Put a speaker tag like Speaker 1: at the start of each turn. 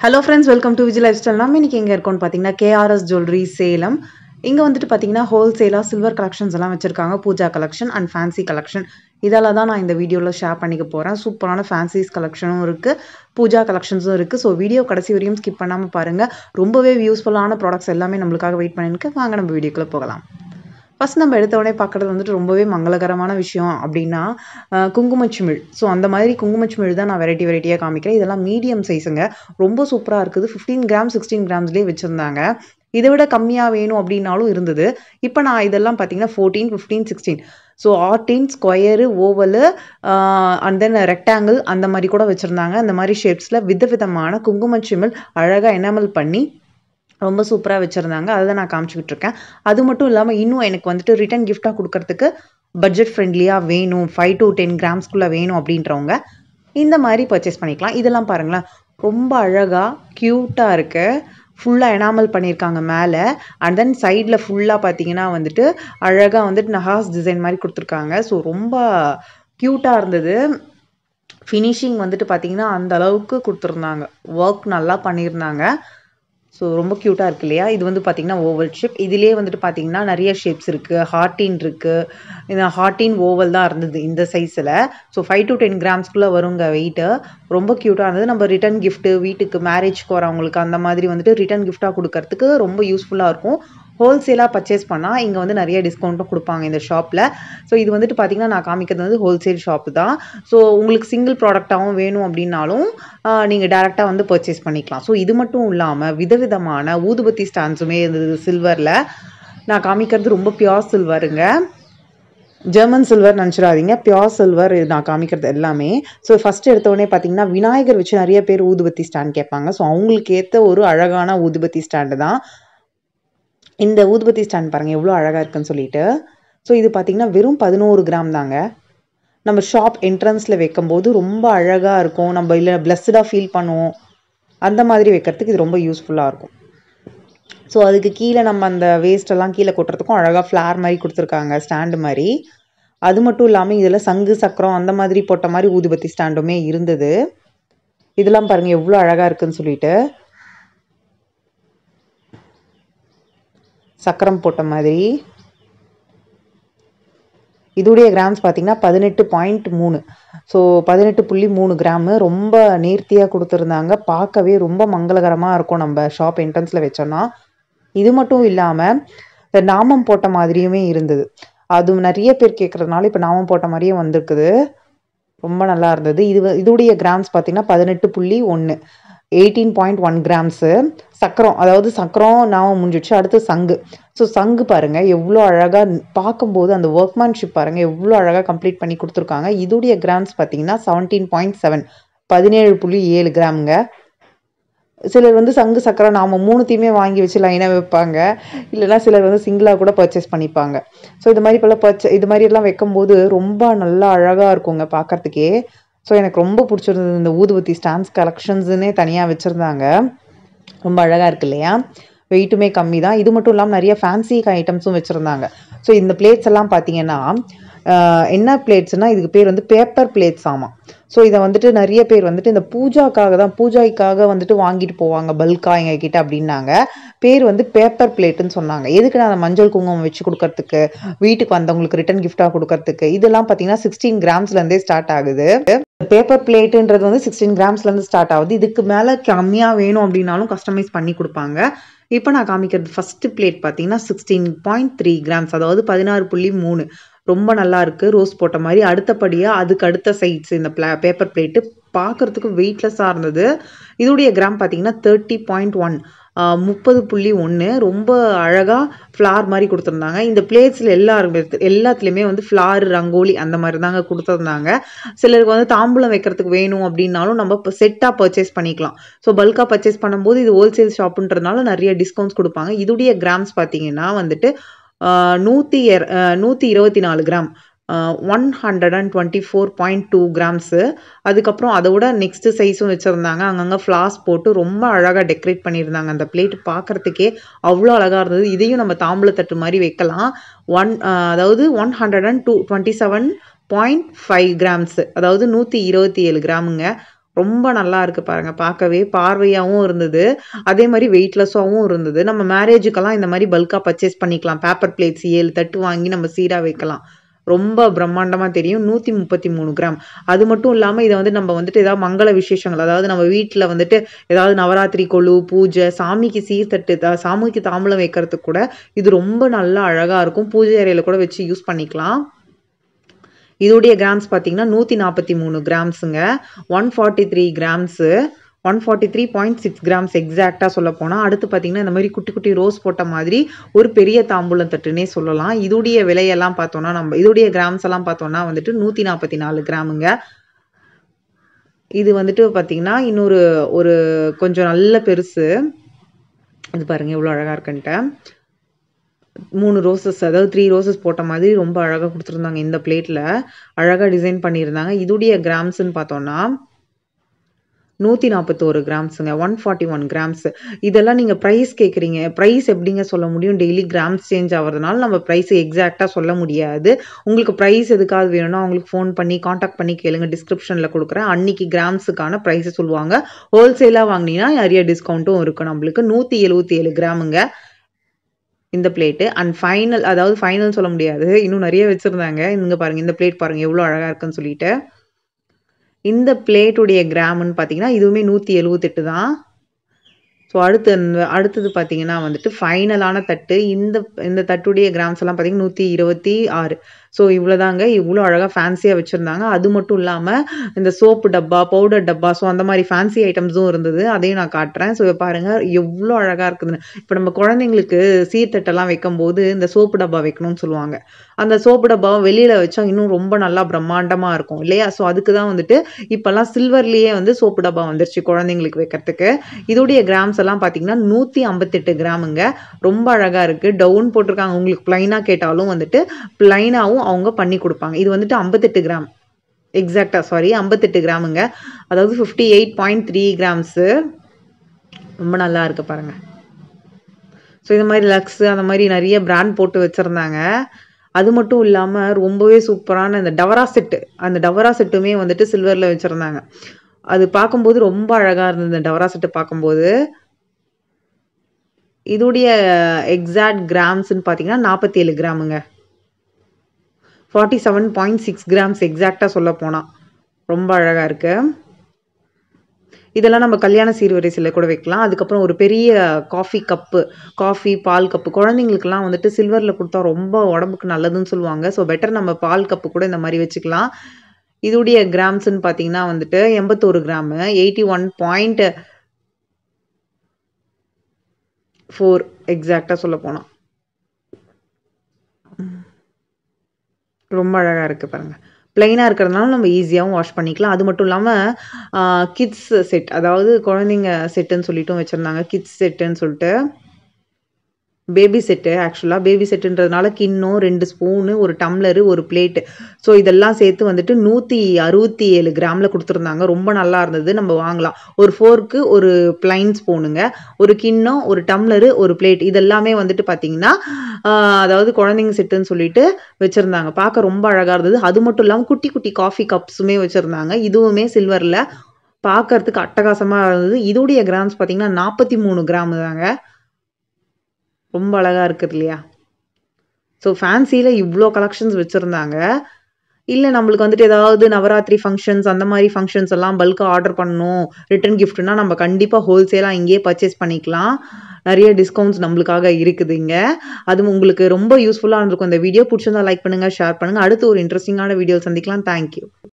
Speaker 1: hello friends welcome to Vijay lifestyle நம்ம இன்னைக்கு எங்கே இருக்கோம்னு பார்த்தீங்கன்னா கேஆர்எஸ் ஜுவல்லரி சேலம் இங்கே வந்துட்டு பார்த்தீங்கன்னா ஹோல்சேலாக சில்வர் கலெக்ஷன்ஸ் எல்லாம் வச்சுருக்காங்க pooja collection and fancy collection இதெல்லாம் தான் நான் இந்த வீடியோவில் ஷேர் பண்ணிக்க போகிறேன் சூப்பரான ஃபேன்சிஸ் கலெக்ஷனும் இருக்குது பூஜா கலெக்ஷன்ஸும் இருக்குது ஸோ வீடியோ கடைசி வரையும் ஸ்கிப் பண்ணாமல் பாருங்கள் ரொம்பவே யூஸ்ஃபுல்லான ப்ராடக்ட்ஸ் எல்லாமே நம்மளுக்காக வெயிட் பண்ணிருக்கு வாங்க நம்ம வீடியோக்குள்ளே போகலாம் ஃபஸ்ட் நம்ம எடுத்த உடனே பார்க்குறது வந்துட்டு ரொம்பவே மங்களகரமான விஷயம் அப்படின்னா அஹ், குங்குமச்சிமிழ் ஸோ அந்த மாதிரி குங்குமச்சிமிழ் தான் நான் வெரைட்டி வெரைட்டியாக காமிக்கிறேன் இதெல்லாம் மீடியம் சைஸுங்க ரொம்ப சூப்பராக இருக்குது ஃபிஃப்டீன் கிராம் சிக்ஸ்டீன் கிராம்ஸ்லேயே வச்சுருந்தாங்க இதை விட கம்மியாக வேணும் அப்படின்னாலும் இருந்தது இப்போ நான் இதெல்லாம் பார்த்தீங்கன்னா fourteen fifteen sixteen so eighteen square oval and then rectangle அந்த மாதிரி கூட வச்சுருந்தாங்க அந்த மாதிரி ஷேப்ஸில் வித விதமான குங்குமச்சிமிழ் அழகாக எனாமல் பண்ணி ரொம்ப சூப்பராக வச்சுருந்தாங்க அதை தான் நான் காமிச்சிக்கிட்டு இருக்கேன் அது மட்டும் இல்லாமல் இன்னும் எனக்கு வந்துட்டு ரிட்டன் கிஃப்டாக கொடுக்கறதுக்கு பட்ஜெட் ஃப்ரெண்ட்லியாக வேணும் ஃபைவ் டு டென் கிராம்ஸ்குள்ளே வேணும் அப்படின்றவங்க இந்த மாதிரி பர்ச்சேஸ் பண்ணிக்கலாம் இதெல்லாம் பாருங்களேன் ரொம்ப அழகாக க்யூட்டாக இருக்கு ஃபுல்லாக எனாமல் பண்ணியிருக்காங்க மேலே அண்ட் தென் சைடில் ஃபுல்லாக பார்த்தீங்கன்னா வந்துட்டு அழகாக வந்துட்டு நஹாஸ் டிசைன் மாதிரி கொடுத்துருக்காங்க ஸோ ரொம்ப க்யூட்டாக இருந்தது ஃபினிஷிங் வந்துட்டு பார்த்தீங்கன்னா அந்த அளவுக்கு கொடுத்துருந்தாங்க ஒர்க் நல்லா பண்ணியிருந்தாங்க ஸோ ரொம்ப க்யூட்டாக இருக்கு இல்லையா இது வந்து பார்த்தீங்கன்னா ஓவல் ஷேப் இதுலேயே வந்துட்டு பார்த்தீங்கன்னா நிறைய ஷேப்ஸ் இருக்குது ஹார்டின் இருக்குது இந்த ஹார்டின் ஓவல் தான் இருந்தது இந்த சைஸில் ஸோ ஃபைவ் டு டென் கிராம்ஸ்குள்ளே வருங்க வெயிட்டு ரொம்ப க்யூட்டாக இருந்தது நம்ம ரிட்டன் கிஃப்ட்டு வீட்டுக்கு மேரேஜ்க்கு வரவங்களுக்கு அந்த மாதிரி வந்துட்டு ரிட்டன் கிஃப்டாக கொடுக்கறதுக்கு ரொம்ப யூஸ்ஃபுல்லாக இருக்கும் ஹோல்சேலாக பர்ச்சேஸ் பண்ணால் இங்கே வந்து நிறைய டிஸ்கவுண்ட்டும் கொடுப்பாங்க இந்த ஷாப்பில் ஸோ இது வந்துட்டு பார்த்தீங்கன்னா நான் காமிக்கிறது வந்து ஹோல்சேல் ஷாப்பு தான் ஸோ உங்களுக்கு சிங்கிள் ப்ராடக்டாகவும் வேணும் அப்படின்னாலும் நீங்கள் டேரெக்டாக வந்து பர்ச்சேஸ் பண்ணிக்கலாம் ஸோ இது மட்டும் இல்லாமல் விதவிதமான ஊதுபத்தி ஸ்டாண்ட்ஸுமே இருந்தது சில்வரில் நான் காமிக்கிறது ரொம்ப பியோர் சில்வருங்க ஜெர்மன் சில்வர் நினச்சிடாதீங்க பியோர் சில்வர் நான் காமிக்கிறது எல்லாமே ஸோ ஃபஸ்ட் எடுத்தோடனே பார்த்தீங்கன்னா விநாயகர் வச்சு நிறைய பேர் ஊதுபத்தி ஸ்டாண்ட் கேட்பாங்க ஸோ அவங்களுக்கு ஏற்ற ஒரு அழகான ஊதுபத்தி ஸ்டாண்டு தான் இந்த ஊதுபத்தி ஸ்டாண்ட் பாருங்கள் எவ்வளோ அழகாக இருக்குன்னு சொல்லிட்டு ஸோ இது பார்த்தீங்கன்னா வெறும் பதினோரு கிராம் தாங்க நம்ம ஷாப் என்ட்ரன்ஸில் வைக்கும்போது ரொம்ப அழகாக இருக்கும் நம்ம இல்லை பிளஸ்டாக ஃபீல் பண்ணுவோம் அந்த மாதிரி வைக்கிறதுக்கு இது ரொம்ப யூஸ்ஃபுல்லாக இருக்கும் ஸோ அதுக்கு கீழே நம்ம அந்த waste எல்லாம் கீழே கொட்டுறதுக்கும் அழகாக ஃப்ளார் மாதிரி கொடுத்துருக்காங்க ஸ்டாண்டு மாதிரி அது மட்டும் இல்லாமல் இதில் சங்கு சக்கரம் அந்த மாதிரி போட்ட மாதிரி ஊதுபத்தி ஸ்டாண்டுமே இருந்தது இதெல்லாம் பாருங்கள் எவ்வளோ அழகாக இருக்குன்னு சொல்லிட்டு சக்கரம் போட்ட மாதிரி இதோடைய கிராம்ஸ் பார்த்தீங்கன்னா பதினெட்டு பாயிண்ட் மூணு ஸோ பதினெட்டு புள்ளி மூணு கிராமு ரொம்ப நேர்த்தியாக கொடுத்துருந்தாங்க பார்க்கவே ரொம்ப மங்களகரமாக இருக்கும் நம்ம ஷாப் என்ட்ரன்ஸில் வச்சோன்னா இது மட்டும் இல்லாமல் இந்த நாமம் போட்ட மாதிரியுமே இருந்தது அது நிறைய பேர் கேட்குறதுனால இப்போ நாமம் போட்ட மாதிரியே வந்திருக்குது ரொம்ப நல்லா இருந்தது இது வ- இதோடைய கிராம்ஸ் பார்த்தீங்கன்னா பதினெட்டு புள்ளி ஒன்று எயிட்டீன் பாயிண்ட் ஒன் கிராம்ஸு சக்கரம் அதாவது சக்கரம் நாமம் முடிஞ்சிடுச்சு அடுத்து சங்கு ஸோ சங்கு பாருங்க எவ்வளோ அழகாக பார்க்கும்போது அந்த ஒர்க்மேன்ஷிப் பாருங்க எவ்வளோ அழகாக கம்ப்ளீட் பண்ணி கொடுத்துருக்காங்க இதோடைய கிராம்ஸ் பார்த்தீங்கன்னா செவன்டீன் பாயிண்ட் செவன் பதினேழு புள்ளி ஏழு கிராமுங்க சிலர் வந்து சங்கு சக்கரம் நாம மூணுத்தையுமே வாங்கி வச்சு லைனாக வைப்பாங்க இல்லைன்னா சிலர் வந்து சிங்கிளாக கூட பர்ச்சேஸ் பண்ணிப்பாங்க ஸோ இது மாதிரி போல் பர்ச்சே இது மாதிரி எல்லாம் வைக்கும்போது ரொம்ப நல்லா அழகாக இருக்குங்க பார்க்கறதுக்கே ஸோ எனக்கு ரொம்ப பிடிச்சிருந்தது இந்த ஊதுபத்தி ஸ்டாண்ட்ஸ் கலெக்ஷன்ஸுன்னே தனியாக வச்சுருந்தாங்க ரொம்ப அழகாக இருக்கு இல்லையா வெயிட்டுமே கம்மி தான் இது மட்டும் இல்லாமல் நிறைய ஃபேன்சி ஐட்டம்ஸும் வச்சுருந்தாங்க ஸோ இந்த பிளேட்ஸ் எல்லாம் பார்த்தீங்கன்னா ஆஹ், என்ன பிளேட்ஸ்னா இதுக்கு பேர் வந்து பேப்பர் பிளேட்ஸ் ஆமாம் ஸோ இதை வந்துட்டு நிறைய பேர் வந்துட்டு இந்த பூஜாக்காக தான் பூஜைக்காக வந்துட்டு வாங்கிட்டு போவாங்க பல்கா எங்க கிட்ட அப்படின்னாங்க பேர் வந்து பேப்பர் பிளேட்டுன்னு சொன்னாங்க எதுக்கு நான் அந்த மஞ்சள் குங்குமம் வச்சு கொடுக்கறதுக்கு வீட்டுக்கு வந்தவங்களுக்கு ரிட்டன் கிஃப்டாக கொடுக்கறதுக்கு இதெல்லாம் பார்த்தீங்கன்னா சிக்ஸ்டீன் கிராம்ஸ்லேருந்தே ஸ்டார்ட் ஆகுது பேப்பர் பிளேட்டுன்றது வந்து சிக்ஸ்டீன் கிராம்ஸ்லேருந்து ஸ்டார்ட் ஆகுது இதுக்கு மேலே கம்மியாக வேணும் அப்படின்னாலும் கஸ்டமைஸ் பண்ணி கொடுப்பாங்க இப்போ நான் காமிக்கிறது ஃபர்ஸ்ட் பிளேட் பார்த்தீங்கன்னா சிக்ஸ்டீன் பாயிண்ட் த்ரீ கிராம்ஸ் அதாவது பதினாறு புள்ளி மூணு ரொம்ப நல்லா இருக்கு ரோஸ் போட்ட மாதிரி அடுத்தபடியாக அதுக்கு அடுத்த சைட்ஸ் இந்த பிளா பேப்பர் பிளேட்டு பார்க்கறதுக்கு வெயிட்லெஸ்ஸாக இருந்தது இதோடைய கிராம் பார்த்தீங்கன்னா தேர்ட்டி பாயிண்ட் ஒன் முப்பது புள்ளி ஒன்று ரொம்ப அழகாக ஃப்ளார் மாதிரி கொடுத்துருந்தாங்க இந்த பிளேட்ஸில் எல்லாருமே எல்லாத்துலேயுமே வந்து ஃப்ளார் ரங்கோலி அந்த மாதிரி தாங்க கொடுத்துருந்தாங்க சிலருக்கு வந்து தாம்பூலம் வைக்கிறதுக்கு வேணும் அப்படின்னாலும் நம்ம இப்போ செட்டாக பர்ச்சேஸ் பண்ணிக்கலாம் ஸோ பல்காக பர்ச்சேஸ் பண்ணும்போது இது ஹோல்சேல் ஷாப்புன்றதுனால நிறைய டிஸ்கவுண்ட்ஸ் கொடுப்பாங்க இதோடைய கிராம்ஸ் பார்த்தீங்கன்னா வந்துட்டு ஆஹ், நூற்றி எர- ஆஹ், நூற்றி இருபத்தி நாலு கிராம் one hundred and twenty four point two grams அதுக்கப்புறம் அதோட நெக்ஸ்ட் சைஸும் வச்சுருந்தாங்க அங்கங்கே ஃப்ளாஸ் போட்டு ரொம்ப அழகாக டெக்கரேட் பண்ணியிருந்தாங்க அந்த பிளேட் பார்க்கறதுக்கே அவ்வளோ அழகாக இருந்தது இதையும் நம்ம தாம்பூலத்தட்டு மாதிரி வைக்கலாம் ஒன் அதாவது one hundred and two twenty seven point five grams அதாவது நூற்றி இருபத்தி ஏழு கிராமுங்க ரொம்ப நல்லா இருக்கு பாருங்க பார்க்கவே பார்வையாகவும் இருந்தது அதே மாதிரி வெயிட்லெஸ்ஸாகவும் இருந்தது நம்ம மேரேஜுக்கெல்லாம் இந்த மாதிரி பல்காக பர்ச்சேஸ் பண்ணிக்கலாம் பேப்பர் பிளேட்ஸ் ஏழு தட்டு வாங்கி நம்ம சீராக வைக்கலாம் ரொம்ப பிரம்மாண்டமாக தெரியும் நூற்றி முப்பத்தி மூணு கிராம் அது மட்டும் இல்லாமல் இதை வந்து நம்ம வந்துட்டு ஏதாவது மங்கள விசேஷங்கள் அதாவது நம்ம வீட்டில் வந்துட்டு ஏதாவது நவராத்திரி கொலு பூஜை சாமிக்கு சீர்தட்டு த- சாமிக்கு தாம்பூலம் வைக்கிறதுக்கு கூட இது ரொம்ப நல்லா அழகாக இருக்கும் பூஜை அறையில் கூட வச்சு யூஸ் பண்ணிக்கலாம் இதோடைய கிராம்ஸ் பார்த்தீங்கன்னா நூற்றி நாற்பத்தி மூணு கிராம்ஸுங்க one forty three grams one forty three point six grams எக்ஸாக்டாக சொல்ல போனால் அடுத்து பார்த்தீங்கன்னா இந்த மாதிரி குட்டி குட்டி ரோஸ் போட்ட மாதிரி ஒரு பெரிய தாம்பூலம் தட்டுனே சொல்லலாம் இதோடைய விலையெல்லாம் பார்த்தோன்னா நம்ம இதோடைய கிராம்ஸ் எல்லாம் பார்த்தோன்னா வந்துட்டு நூற்றி நாற்பத்தி நாலு கிராமுங்க இது வந்துட்டு பார்த்தீங்கன்னா இன்னொரு ஒரு கொஞ்சம் நல்ல பெருசு இது பாருங்க எவ்வளோ அழகாக இருக்குன்ட்டு மூணு ரோசஸ் அதாவது த்ரீ ரோசஸ் போட்ட மாதிரி ரொம்ப அழகாக கொடுத்துருந்தாங்க இந்த பிளேட்டில் அழகாக டிசைன் பண்ணியிருந்தாங்க இதுடைய கிராம்ஸ்ன்னு பார்த்தோன்னா நூற்றி நாற்பத்தோரு கிராம்ஸுங்க ஒன் ஃபார்ட்டி ஒன் கிராம்ஸ் இதெல்லாம் நீங்கள் ப்ரைஸ் கேட்குறீங்க ப்ரைஸ் எப்படிங்க சொல்ல முடியும் டெய்லி கிராம்ஸ் சேஞ்ச் ஆகிறதுனால நம்ம ப்ரைஸ் எக்ஸாக்டாக சொல்ல முடியாது உங்களுக்கு ப்ரைஸ் எதுக்காவது வேணும்னா அவங்களுக்கு ஃபோன் பண்ணி காண்டாக்ட் பண்ணி கேளுங்க டிஸ்கிரிப்ஷனில் கொடுக்குறேன் அன்னைக்கு கிராம்ஸுக்கான ப்ரைஸை சொல்லுவாங்க ஹோல்சேலாக வாங்கினீங்கன்னா நிறைய டிஸ்கவுண்ட்டும் இருக்கும் நம்மளுக்கு நூற்றி எழுபத்தி ஏழு கிராமுங்க இந்த பிளேட்டு அண்ட் ஃபைனல் அதாவது ஃபைனல் சொல்ல முடியாது இன்னும் நிறைய வச்சுருந்தாங்க இங்கே பாருங்கள் இந்த பிளேட் பாருங்கள் எவ்வளோ அழகாக இருக்குன்னு சொல்லிட்டு இந்த பிளேட்டுடைய கிராம்னு பார்த்தீங்கன்னா இதுவுமே நூற்றி எழுவத்தெட்டு தான் ஸோ அடுத்து இந்த- அடுத்தது பார்த்தீங்கன்னா வந்துட்டு ஃபைனலான தட்டு இந்த இந்த தட்டுடைய கிராம்ஸ் எல்லாம் பார்த்தீங்கன்னா நூற்றி இருபத்தி ஆறு ஸோ இவ்வளோதாங்க இவ்வளோ அழகாக ஃபேன்சியாக வச்சுருந்தாங்க அது மட்டும் இல்லாமல் இந்த சோப்பு டப்பா பவுடர் டப்பா ஸோ அந்த மாதிரி ஃபேன்சி ஐட்டம்ஸும் இருந்தது அதையும் நான் காட்டுறேன் ஸோ பாருங்கள் எவ்வளோ அழகாக இருக்குதுன்னு இப்போ நம்ம குழந்தைங்களுக்கு சீர்தட்டெல்லாம் வைக்கும்போது இந்த சோப்பு டப்பா வைக்கணும்னு சொல்லுவாங்க அந்த சோப்பு டப்பாவை வெளியில் வச்சா இன்னும் ரொம்ப நல்லா பிரம்மாண்டமாக இருக்கும் இல்லையா ஸோ அதுக்கு தான் வந்துட்டு இப்போல்லாம் சில்வர்லேயே வந்து சோப்பு டப்பா வந்துருச்சு குழந்தைங்களுக்கு வைக்கிறதுக்கு இதோடைய கிராம்ஸ் எல்லாம் பார்த்தீங்கன்னா நூற்றி ஐம்பத்தெட்டு கிராமுங்க ரொம்ப அழகாக இருக்குது டவுன் போட்டிருக்காங்க உங்களுக்கு ப்ளைனாக கேட்டாலும் வந்துட்டு ப்ளைனாகவும் அவங்க பண்ணி கொடுப்பாங்க இது வந்துட்டு ஐம்பத்தெட்டு கிராம் எக்ஸாக்டாக சாரி ஐம்பத்தெட்டு கிராமுங்க அதாவது fifty eight point three grams ரொம்ப நல்லா இருக்கு பாருங்க ஸோ இந்த மாதிரி லக்ஸ் அந்த மாதிரி நிறைய பிராண்ட் போட்டு வச்சுருந்தாங்க அது மட்டும் இல்லாமல் ரொம்பவே சூப்பரான இந்த டவரா செட்டு அந்த டவரா செட்டுமே வந்துட்டு சில்வரில் வச்சுருந்தாங்க அது பார்க்கும்போது ரொம்ப அழகாக இருந்தது இந்த டவரா செட்டு பார்க்கும்போது இதோடைய எக்ஸாக்ட் கிராம்ஸ்ன்னு பார்த்தீங்கன்னா நாற்பத்தி ஏழு கிராமுங்க forty seven point six grams எக்ஸாக்டாக சொல்ல போனால் ரொம்ப அழகாக இருக்கு இதெல்லாம் நம்ம கல்யாண சீர்வரிசையில் கூட வைக்கலாம் அதுக்கப்புறம் ஒரு பெரிய காஃபி கப்பு காஃபி பால் கப்பு குழந்தைங்களுக்குலாம் வந்துட்டு சில்வரில் கொடுத்தா ரொம்ப உடம்புக்கு நல்லதுன்னு சொல்லுவாங்க ஸோ பெட்டர் நம்ம பால் கப்பு கூட இந்த மாதிரி வச்சுக்கலாம் இதோடைய கிராம்ஸ்ன்னு பார்த்தீங்கன்னா வந்துட்டு எண்பத்தோரு gram eighty one point four எக்ஸாக்டாக சொல்ல போனால் ரொம்ப அழகாக இருக்குது பாருங்கள் பிளெயினாக இருக்கிறதுனால நம்ம ஈஸியாகவும் வாஷ் பண்ணிக்கலாம் அது மட்டும் இல்லாமல் கிட்ஸ் செட் அதாவது குழந்தைங்க செட்டுன்னு சொல்லிட்டும் வச்சுருந்தாங்க கிட்ஸ் செட்டுன்னு சொல்லிட்டு பேபி செட்டு ஆக்சுவலாக பேபி செட்டுன்றதுனால கிண்ணம் ரெண்டு ஸ்பூனு ஒரு டம்ளரு ஒரு பிளேட்டு ஸோ இதெல்லாம் சேர்த்து வந்துட்டு நூற்றி அறுபத்தி ஏழு கிராமில் கொடுத்துருந்தாங்க ரொம்ப நல்லா இருந்தது நம்ம வாங்கலாம் ஒரு ஃபோர்க்கு ஒரு பிளைன் ஸ்பூனுங்க ஒரு கிண்ணம் ஒரு டம்ளரு ஒரு பிளேட் இதெல்லாமே வந்துட்டு பார்த்தீங்கன்னா ஆஹ், அதாவது குழந்தைங்க செட்டுன்னு சொல்லிட்டு வச்சுருந்தாங்க பார்க்க ரொம்ப அழகாக இருந்தது அது மட்டும் இல்லாமல் குட்டி குட்டி காஃபி கப்ஸுமே வச்சுருந்தாங்க இதுவுமே சில்வரில் பார்க்கறதுக்கு அட்டகாசமாக இருந்தது இதோடைய கிராம்ஸ் பார்த்தீங்கன்னா நாற்பத்தி மூணு கிராம் தாங்க ரொம்ப அழகாக இருக்குது இல்லையா ஸோ ஃபேன்சியில் இவ்வளோ கலெக்ஷன்ஸ் வச்சுருந்தாங்க இல்லை நம்மளுக்கு வந்துட்டு ஏதாவது நவராத்திரி ஃபங்க்ஷன்ஸ் அந்த மாதிரி ஃபங்க்ஷன்ஸ் எல்லாம் பல்காக ஆர்டர் பண்ணணும் ரிட்டன் கிஃப்ட்னா நம்ம கண்டிப்பாக ஹோல்சேலாக இங்கேயே பர்ச்சேஸ் பண்ணிக்கலாம் நிறைய டிஸ்கவுண்ட்ஸ் நம்மளுக்காக இருக்குது இங்கே அது உங்களுக்கு ரொம்ப யூஸ்ஃபுல்லாக இருந்திருக்கும் இந்த வீடியோ பிடிச்சிருந்தா லைக் பண்ணுங்கள் ஷேர் பண்ணுங்கள் அடுத்து ஒரு இன்ட்ரெஸ்டிங்கான வீடியோ சந்திக்கலாம் தேங்க்யூ